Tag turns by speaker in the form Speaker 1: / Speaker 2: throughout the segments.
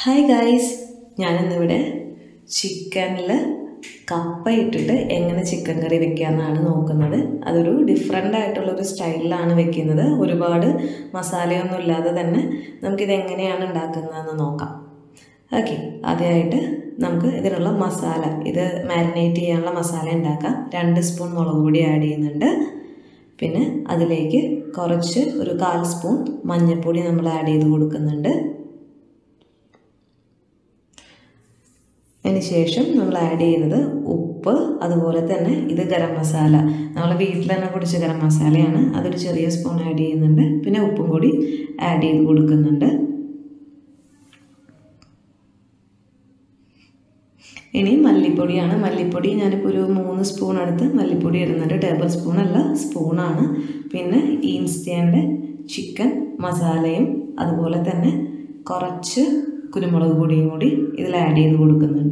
Speaker 1: hi guys ഞാനിന്നിവിടെ ചിക്കനിൽ കപ്പ ഇട്ടിട്ട് എങ്ങനെ ചിക്കൻ കറി വെക്കാമെന്നാണ് നോക്കുന്നത് അതൊരു ഡിഫറെൻ്റ് ആയിട്ടുള്ളൊരു സ്റ്റൈലിലാണ് വെക്കുന്നത് ഒരുപാട് മസാലയൊന്നും ഇല്ലാതെ തന്നെ നമുക്കിത് എങ്ങനെയാണ് ഉണ്ടാക്കുന്നതെന്ന് നോക്കാം ഓക്കെ ആദ്യമായിട്ട് നമുക്ക് ഇതിനുള്ള മസാല ഇത് മാരിനേറ്റ് ചെയ്യാനുള്ള മസാല ഉണ്ടാക്കാം രണ്ട് സ്പൂൺ മുളക് പൊടി ആഡ് ചെയ്യുന്നുണ്ട് പിന്നെ അതിലേക്ക് കുറച്ച് ഒരു കാൽ സ്പൂൺ മഞ്ഞൾപ്പൊടി നമ്മൾ ആഡ് ചെയ്ത് കൊടുക്കുന്നുണ്ട് അതിന് ശേഷം നമ്മൾ ആഡ് ചെയ്യുന്നത് ഉപ്പ് അതുപോലെ തന്നെ ഇത് ഗരം മസാല നമ്മൾ വീട്ടിൽ തന്നെ പൊടിച്ച ഗരം മസാലയാണ് അതൊരു ചെറിയ സ്പൂൺ ആഡ് ചെയ്യുന്നുണ്ട് പിന്നെ ഉപ്പും കൂടി ആഡ് ചെയ്ത് കൊടുക്കുന്നുണ്ട് ഇനി മല്ലിപ്പൊടിയാണ് മല്ലിപ്പൊടി ഞാനിപ്പോൾ ഒരു മൂന്ന് സ്പൂൺ എടുത്ത് മല്ലിപ്പൊടി ഇടുന്നുണ്ട് ടേബിൾ സ്പൂൺ അല്ല സ്പൂണാണ് പിന്നെ ഈൻസ്റ്റേൻ്റെ ചിക്കൻ മസാലയും അതുപോലെ തന്നെ കുറച്ച് കുരുമുളക് പൊടിയും കൂടി ഇതിൽ ആഡ് ചെയ്ത് കൊടുക്കുന്നുണ്ട്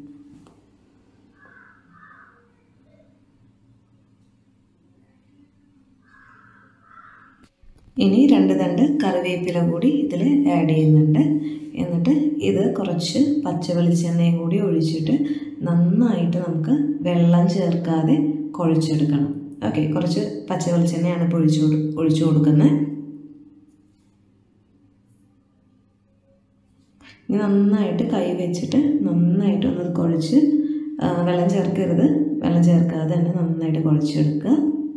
Speaker 1: ഇനി രണ്ട് തണ്ട് കറിവേപ്പില കൂടി ഇതിൽ ആഡ് ചെയ്യുന്നുണ്ട് എന്നിട്ട് ഇത് കുറച്ച് പച്ച വെളിച്ചെണ്ണയും കൂടി ഒഴിച്ചിട്ട് നന്നായിട്ട് നമുക്ക് വെള്ളം ചേർക്കാതെ കുഴച്ചെടുക്കണം ഓക്കെ കുറച്ച് പച്ച വെളിച്ചെണ്ണയാണ് ഇപ്പോൾ ഒഴിച്ചു ഒഴിച്ചു കൊടുക്കുന്നത് ഇനി നന്നായിട്ട് കൈ വെച്ചിട്ട് നന്നായിട്ട് ഒന്നത് കുഴച്ച് വെള്ളം ചേർക്കരുത് വെള്ളം ചേർക്കാതെ തന്നെ നന്നായിട്ട് കുഴച്ചെടുക്കുക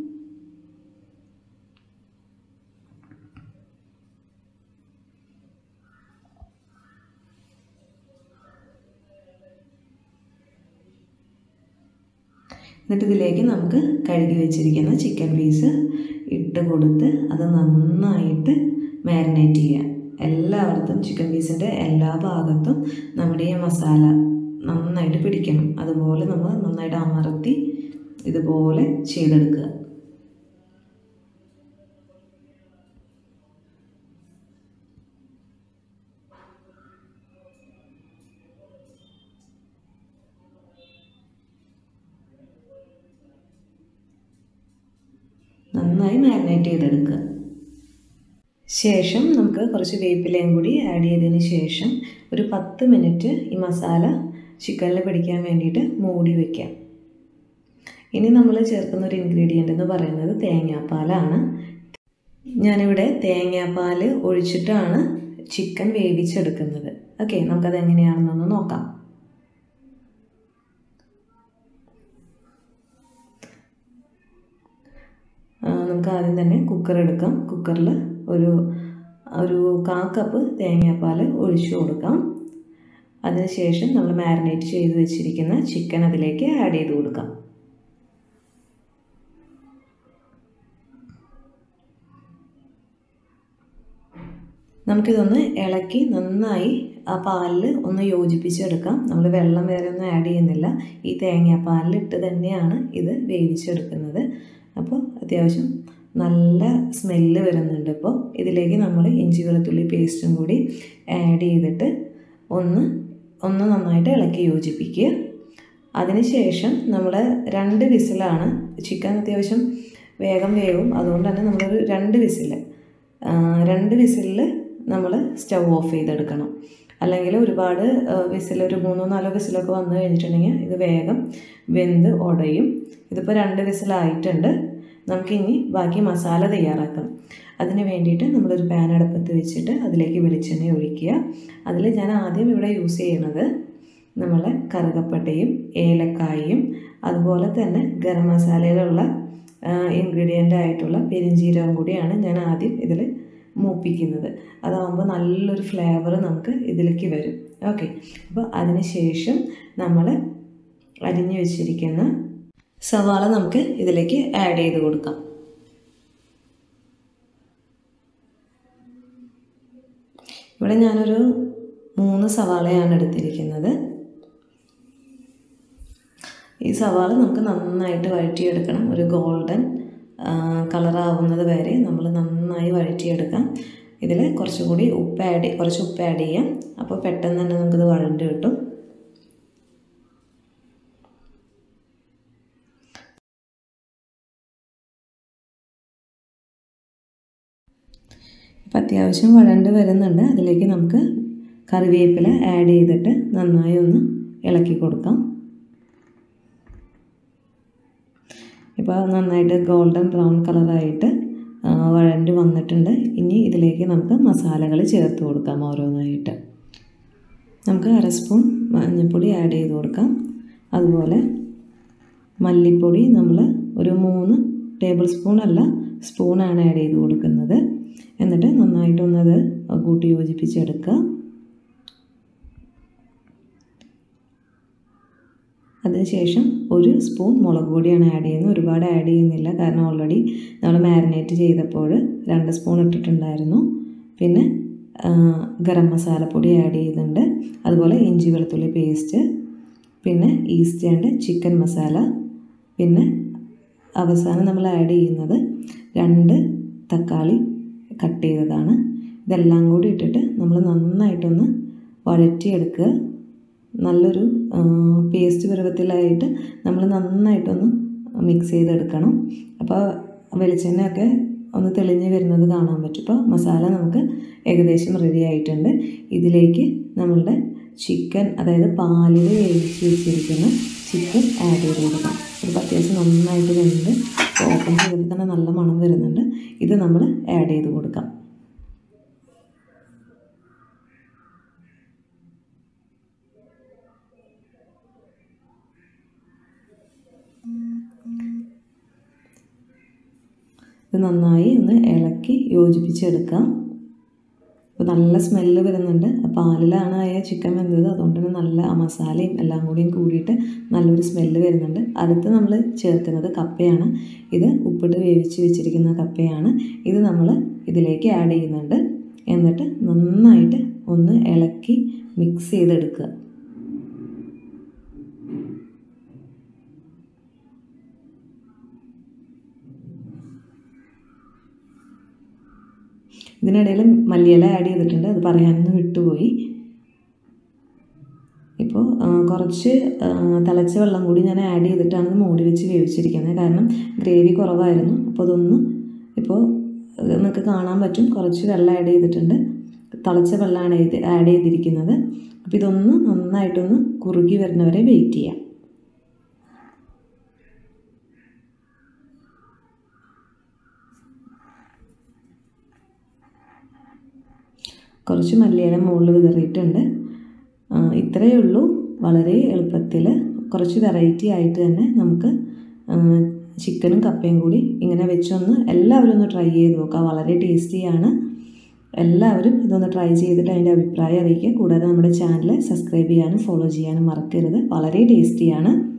Speaker 1: എന്നിട്ട് ഇതിലേക്ക് നമുക്ക് കഴുകി വെച്ചിരിക്കുന്ന ചിക്കൻ പീസ് ഇട്ട് കൊടുത്ത് അത് നന്നായിട്ട് മാരിനേറ്റ് ചെയ്യാം എല്ലായിടത്തും ചിക്കൻ പീസിൻ്റെ എല്ലാ ഭാഗത്തും നമ്മുടെ ഈ മസാല നന്നായിട്ട് പിടിക്കണം അതുപോലെ നമ്മൾ നന്നായിട്ട് അമർത്തി ഇതുപോലെ ചെയ്തെടുക്കുക നന്നായി മാരിനേറ്റ് ചെയ്തെടുക്കുക ശേഷം നമുക്ക് കുറച്ച് വേപ്പിലയും കൂടി ആഡ് ചെയ്തതിന് ശേഷം ഒരു പത്ത് മിനിറ്റ് ഈ മസാല ചിക്കനിൽ പിടിക്കാൻ വേണ്ടിയിട്ട് മൂടി വയ്ക്കാം ഇനി നമ്മൾ ചേർക്കുന്ന ഒരു ഇൻഗ്രീഡിയൻ്റ് എന്ന് പറയുന്നത് തേങ്ങാപ്പാലാണ് ഞാനിവിടെ തേങ്ങാപ്പാൽ ഒഴിച്ചിട്ടാണ് ചിക്കൻ വേവിച്ചെടുക്കുന്നത് ഓക്കെ നമുക്കത് എങ്ങനെയാണെന്നൊന്ന് നോക്കാം നമുക്ക് ആദ്യം തന്നെ കുക്കർ എടുക്കാം കുക്കറിൽ ഒരു ഒരു കാ കപ്പ് തേങ്ങാപ്പാൽ ഒഴിച്ചു കൊടുക്കാം അതിനുശേഷം നമ്മൾ മാരിനേറ്റ് ചെയ്ത് വെച്ചിരിക്കുന്ന ചിക്കൻ അതിലേക്ക് ആഡ് ചെയ്ത് കൊടുക്കാം നമുക്കിതൊന്ന് ഇളക്കി നന്നായി ആ പാലിൽ ഒന്ന് യോജിപ്പിച്ചെടുക്കാം നമ്മൾ വെള്ളം വേറെ ഒന്നും ആഡ് ചെയ്യുന്നില്ല ഈ തേങ്ങാപ്പാലിലിട്ട് തന്നെയാണ് ഇത് വേവിച്ചെടുക്കുന്നത് അപ്പോൾ അത്യാവശ്യം നല്ല സ്മെല്ല് വരുന്നുണ്ട് ഇപ്പോൾ ഇതിലേക്ക് നമ്മൾ ഇഞ്ചി വെളുത്തുള്ളി പേസ്റ്റും കൂടി ആഡ് ചെയ്തിട്ട് ഒന്ന് ഒന്ന് നന്നായിട്ട് ഇളക്കി യോജിപ്പിക്കുക അതിനുശേഷം നമ്മൾ രണ്ട് വിസിലാണ് ചിക്കൻ അത്യാവശ്യം വേഗം വേവും അതുകൊണ്ട് തന്നെ നമ്മളൊരു രണ്ട് വിസിൽ രണ്ട് വിസിലിൽ നമ്മൾ സ്റ്റൗ ഓഫ് ചെയ്തെടുക്കണം അല്ലെങ്കിൽ ഒരുപാട് വിസിൽ ഒരു മൂന്നോ നാലോ വിസിലൊക്കെ വന്നു കഴിഞ്ഞിട്ടുണ്ടെങ്കിൽ ഇത് വേഗം വെന്ത് ഉടയും ഇതിപ്പോൾ രണ്ട് വിസിലായിട്ടുണ്ട് നമുക്കിനി ബാക്കി മസാല തയ്യാറാക്കാം അതിന് വേണ്ടിയിട്ട് നമ്മളൊരു പാൻ അടുപ്പത്ത് വെച്ചിട്ട് അതിലേക്ക് വെളിച്ചെണ്ണ ഒഴിക്കുക അതിൽ ഞാൻ ആദ്യം ഇവിടെ യൂസ് ചെയ്യണത് നമ്മൾ കറുകപ്പട്ടയും ഏലക്കായും അതുപോലെ തന്നെ ഗരം മസാലയിലുള്ള ഇൻഗ്രീഡിയൻ്റ് ആയിട്ടുള്ള പെരിഞ്ചീരകം കൂടിയാണ് ഞാൻ ആദ്യം ഇതിൽ മൂപ്പിക്കുന്നത് അതാകുമ്പോൾ നല്ലൊരു ഫ്ലേവർ നമുക്ക് ഇതിലേക്ക് വരും ഓക്കെ അപ്പോൾ അതിന് ശേഷം നമ്മൾ അരിഞ്ഞു വെച്ചിരിക്കുന്ന സവാള നമുക്ക് ഇതിലേക്ക് ആഡ് ചെയ്ത് കൊടുക്കാം ഇവിടെ ഞാനൊരു മൂന്ന് സവാളയാണ് എടുത്തിരിക്കുന്നത് ഈ സവാള നമുക്ക് നന്നായിട്ട് വഴറ്റിയെടുക്കണം ഒരു ഗോൾഡൻ കളറാവുന്നത് വരെ നമ്മൾ നന്നായി വഴറ്റിയെടുക്കാം ഇതിൽ കുറച്ചുകൂടി ഉപ്പ് ആഡ് കുറച്ച് ഉപ്പ് ആഡ് ചെയ്യാം അപ്പോൾ പെട്ടെന്ന് തന്നെ നമുക്കിത് വഴണ്ട് കിട്ടും ഇപ്പം അത്യാവശ്യം വഴണ്ട് വരുന്നുണ്ട് അതിലേക്ക് നമുക്ക് കറിവേപ്പില ആഡ് ചെയ്തിട്ട് നന്നായി ഒന്ന് ഇളക്കി കൊടുക്കാം ഇപ്പോൾ നന്നായിട്ട് ഗോൾഡൻ ബ്രൗൺ കളറായിട്ട് വഴണ്ട് വന്നിട്ടുണ്ട് ഇനി ഇതിലേക്ക് നമുക്ക് മസാലകൾ ചേർത്ത് കൊടുക്കാം ഓരോന്നായിട്ട് നമുക്ക് അര സ്പൂൺ മഞ്ഞൾപ്പൊടി ആഡ് ചെയ്ത് കൊടുക്കാം അതുപോലെ മല്ലിപ്പൊടി നമ്മൾ ഒരു മൂന്ന് ടേബിൾ സ്പൂൺ അല്ല സ്പൂണാണ് ആഡ് ചെയ്ത് കൊടുക്കുന്നത് എന്നിട്ട് നന്നായിട്ടൊന്നത് കൂട്ടി യോജിപ്പിച്ചെടുക്കുക അതിനുശേഷം ഒരു സ്പൂൺ മുളക് പൊടിയാണ് ആഡ് ചെയ്യുന്നത് ഒരുപാട് ആഡ് ചെയ്യുന്നില്ല കാരണം ഓൾറെഡി നമ്മൾ മാരിനേറ്റ് ചെയ്തപ്പോൾ രണ്ട് സ്പൂൺ ഇട്ടിട്ടുണ്ടായിരുന്നു പിന്നെ ഗരം മസാലപ്പൊടി ആഡ് ചെയ്യുന്നുണ്ട് അതുപോലെ ഇഞ്ചി വെളുത്തുള്ളി പേസ്റ്റ് പിന്നെ ഈസ്റ്റ് ആൻഡ് ചിക്കൻ മസാല പിന്നെ അവസാനം നമ്മൾ ആഡ് ചെയ്യുന്നത് രണ്ട് തക്കാളി കട്ട് ചെയ്തതാണ് ഇതെല്ലാം കൂടി ഇട്ടിട്ട് നമ്മൾ നന്നായിട്ടൊന്ന് വഴറ്റിയെടുക്കുക നല്ലൊരു പേസ്റ്റ് പരുവത്തിലായിട്ട് നമ്മൾ നന്നായിട്ടൊന്ന് മിക്സ് ചെയ്തെടുക്കണം അപ്പോൾ വെളിച്ചെണ്ണയൊക്കെ ഒന്ന് തെളിഞ്ഞ് വരുന്നത് കാണാൻ പറ്റും ഇപ്പോൾ മസാല നമുക്ക് ഏകദേശം റെഡി ആയിട്ടുണ്ട് ഇതിലേക്ക് നമ്മളുടെ ചിക്കൻ അതായത് പാലിൽ വേവിച്ച് വെച്ചിരിക്കുന്ന ചിക്കൻ ആഡ് ചെയ്ത് കൊടുക്കാം ഇതിപ്പോൾ അത്യാവശ്യം നന്നായിട്ട് വെന്ത് ഓപ്പൺ ചെയ്തപ്പോൾ തന്നെ നല്ല മണം വരുന്നുണ്ട് ഇത് നമ്മൾ ആഡ് ചെയ്ത് കൊടുക്കാം ഇത് നന്നായി ഒന്ന് ഇളക്കി യോജിപ്പിച്ചെടുക്കാം അപ്പോൾ നല്ല സ്മെല്ല് വരുന്നുണ്ട് പാലിലാണ് ആയ ചിക്കൻ വെന്തത് അതുകൊണ്ട് തന്നെ നല്ല ആ മസാലയും എല്ലാം കൂടിയും കൂടിയിട്ട് നല്ലൊരു സ്മെല്ല് വരുന്നുണ്ട് അടുത്ത് നമ്മൾ ചേർക്കുന്നത് കപ്പയാണ് ഇത് ഉപ്പിട്ട് വേവിച്ച് വെച്ചിരിക്കുന്ന കപ്പയാണ് ഇത് നമ്മൾ ഇതിലേക്ക് ആഡ് ചെയ്യുന്നുണ്ട് എന്നിട്ട് നന്നായിട്ട് ഒന്ന് ഇളക്കി മിക്സ് ചെയ്തെടുക്കുക ഇതിനിടയിൽ മല്ലിയില ആഡ് ചെയ്തിട്ടുണ്ട് അത് പറയാനൊന്ന് വിട്ടുപോയി ഇപ്പോൾ കുറച്ച് തിളച്ച വെള്ളം കൂടി ഞാൻ ആഡ് ചെയ്തിട്ടാണ് ഇത് മൂടി വെച്ച് വേവിച്ചിരിക്കുന്നത് കാരണം ഗ്രേവി കുറവായിരുന്നു അപ്പോൾ അതൊന്ന് ഇപ്പോൾ നിങ്ങൾക്ക് കാണാൻ പറ്റും കുറച്ച് വെള്ളം ആഡ് ചെയ്തിട്ടുണ്ട് തിളച്ച വെള്ളമാണ് ഇത് ആഡ് ചെയ്തിരിക്കുന്നത് അപ്പോൾ ഇതൊന്ന് നന്നായിട്ടൊന്ന് കുറുകി വരുന്നവരെ വെയിറ്റ് ചെയ്യാം കുറച്ച് മല്ലിയില മുകളിൽ വിതറിയിട്ടുണ്ട് ഇത്രയേ ഉള്ളൂ വളരെ എളുപ്പത്തിൽ കുറച്ച് വെറൈറ്റി ആയിട്ട് തന്നെ നമുക്ക് ചിക്കനും കപ്പയും കൂടി ഇങ്ങനെ വെച്ചൊന്ന് എല്ലാവരും ഒന്ന് ട്രൈ ചെയ്ത് നോക്കുക വളരെ ടേസ്റ്റിയാണ് എല്ലാവരും ഇതൊന്ന് ട്രൈ ചെയ്തിട്ട് അതിൻ്റെ അഭിപ്രായം അറിയിക്കുക കൂടാതെ നമ്മുടെ ചാനൽ സബ്സ്ക്രൈബ് ചെയ്യാനും ഫോളോ ചെയ്യാനും മറക്കരുത് വളരെ ടേസ്റ്റിയാണ്